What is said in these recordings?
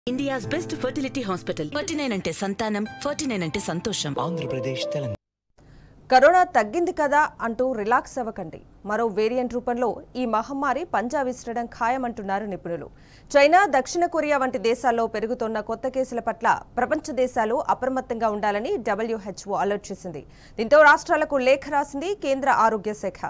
India's best fertility hospital forty nine అంటే సంతానం forty nine అంటే సంతోషం ఆంధ్రప్రదేశ్ తెలంగాణ కరోనా తగ్గింది కదా అంటూ రిలాక్స్ అవ్వకండి మరో వేరియంట్ రూపంలో ఈ మహమ్మారి పంజా విసరడం ఖాయమంటున్నారు నిపుణులు చైనా దక్షిణ కొరియా వంటి దేశాల్లో పెరుగుతున్న కొత్త కేసుల పట్ల ప్రపంచ దేశాలు అప్రమత్తంగా ఉండాలని డబ్ల్యూహెచ్ఓ అలర్ట్ చేసింది దీంతో రాష్ట్రాలకు లేఖ రాసింది కేంద్ర ఆరోగ్య శాఖ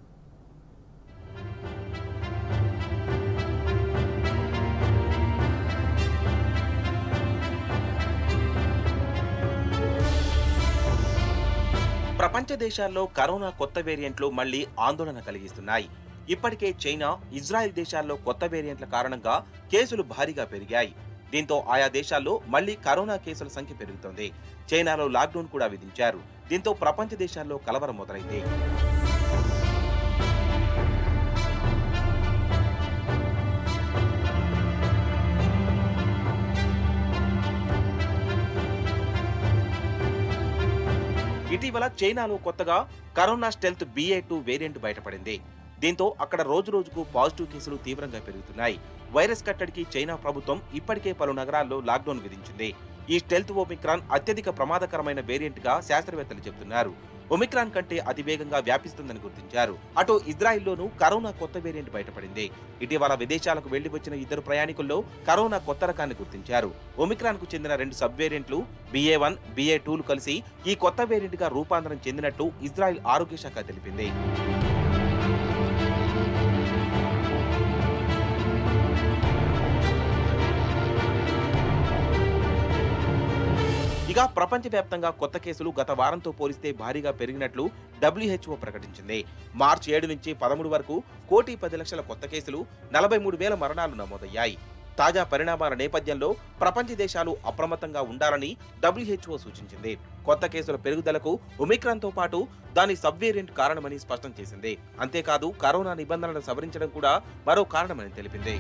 ప్రపంచ దేశాల్లో కరోనా కొత్త వేరియంట్లు మళ్లీ ఆందోళన కలిగిస్తున్నాయి ఇప్పటికే చైనా ఇజ్రాయెల్ దేశాల్లో కొత్త వేరియంట్ల కారణంగా కేసులు భారీగా పెరిగాయి దీంతో ఆయా దేశాల్లో మళ్లీ కరోనా కేసుల సంఖ్య పెరుగుతోంది చైనాలో లాక్డౌన్ కూడా విధించారు దీంతో ప్రపంచ దేశాల్లో కలవరం మొదలైంది ఇటీవల చైనాలో కొత్తగా corona stealth BA two variant బయటపడింది దీంతో అక్కడ రోజు రోజుకు పాజిటివ్ కేసులు తీవ్రంగా పెరుగుతున్నాయి వైరస్ కట్టడికి చైనా ప్రభుత్వం ఇప్పటికే పలు నగరాల్లో లాక్డౌన్ విధించింది ఈ స్టెల్త్ ఒమిక్రాన్ అత్యధిక ప్రమాదకరమైన వేరియంట్ గా శాస్త్రవేత్తలు చెబుతున్నారు ఒమిక్రాన్ కంటే అతివేగంగా వ్యాపిస్తుందని గుర్తించారు అటు ఇజ్రాయిల్లోనూ కరోనా కొత్త వేరియంట్ బయటపడింది ఇటీవల విదేశాలకు వెళ్లి వచ్చిన ఇద్దరు ప్రయాణికుల్లో కరోనా కొత్త రకాన్ని గుర్తించారు ఒమిక్రాన్ కు చెందిన రెండు సబ్ వేరియంట్లు బిఏ వన్ బిఏ టూలు కలిసి ఈ కొత్త వేరియంట్ గా రూపాంతరం చెందినట్టు ఇజ్రాయెల్ ఆరోగ్య శాఖ తెలిపింది ఇక ప్రపంచవ్యాప్తంగా కొత్త కేసులు గత వారంతో పోలిస్తే భారీగా పెరిగినట్లు డబ్ల్యూహెచ్ఓ ప్రకటించింది మార్చి ఏడు నుంచి పదమూడు వరకు కోటి పది లక్షల కొత్త కేసులు నలభై మూడు వేల మరణాలు నమోదయ్యాయి తాజా పరిణామాల నేపథ్యంలో ప్రపంచ దేశాలు అప్రమత్తంగా ఉండాలని డబ్ల్యూహెచ్ఓ సూచించింది కొత్త కేసుల పెరుగుదలకు ఒమిక్రాన్తో పాటు దాని సబ్ వేరియంట్ కారణమని స్పష్టం చేసింది అంతేకాదు కరోనా నిబంధనలను సవరించడం కూడా మరో కారణమని తెలిపింది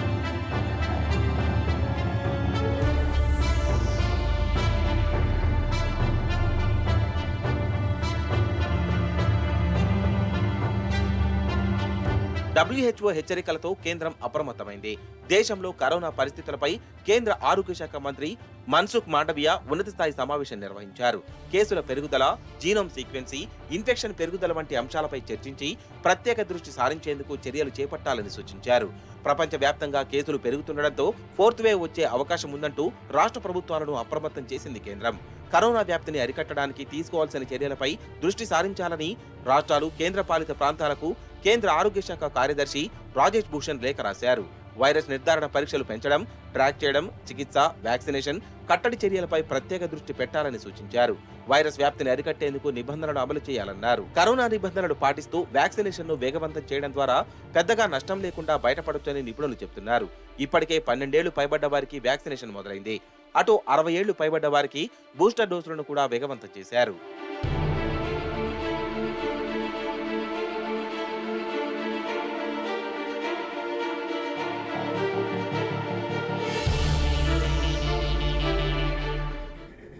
డబ్ల్యూహెచ్ఓ హెచ్చరికలతో కేంద్రం అప్రమత్తమైంది దేశంలో కరోనా పరిస్థితులపై కేంద్ర ఆరోగ్య శాఖ మంత్రి మన్సుఖ్ మాండవియ ఉన్నత స్థాయి సమావేశం నిర్వహించారు కేసుల పెరుగుదల జీనోమ్ సీక్వెన్సీ ఇన్ఫెక్షన్ పెరుగుదల వంటి అంశాలపై చర్చించి ప్రత్యేక దృష్టి సారించేందుకు చర్యలు చేపట్టాలని సూచించారు ప్రపంచవ్యాప్తంగా కేసులు పెరుగుతుండటంతో ఫోర్త్ వేవ్ వచ్చే అవకాశం ఉందంటూ రాష్ట్ర ప్రభుత్వాలను అప్రమత్తం చేసింది కేంద్రం కరోనా వ్యాప్తిని అరికట్టడానికి తీసుకోవాల్సిన చర్యలపై దృష్టి సారించాలని రాష్ట్రాలు కేంద్రపాలిత ప్రాంతాలకు కేంద్ర ఆరోగ్య శాఖ కార్యదర్శి రాజేష్ భూషణ్ లేఖ రాశారు వైరస్ నిర్ధారణ పరీక్షలు పెంచడం ట్రాక్ చేయడం చికిత్స వ్యాక్సినేషన్ కట్టడి చర్యలపై ప్రత్యేక దృష్టి పెట్టాలని సూచించారు వైరస్ వ్యాప్తిని అరికట్టేందుకు నిబంధనలు అమలు చేయాలన్నారు కరోనా నిబంధనలు పాటిస్తూ వ్యాక్సినేషన్ ను వేగవంతం చేయడం ద్వారా పెద్దగా నష్టం లేకుండా బయటపడొచ్చని నిపుణులు చెబుతున్నారు ఇప్పటికే పన్నెండేళ్లు పైబడ్డ వారికి వ్యాక్సినేషన్ మొదలైంది అటు అరవై ఏళ్లు పైబడ్డ వారికి బూస్టర్ డోసులను కూడా వేగవంతం చేశారు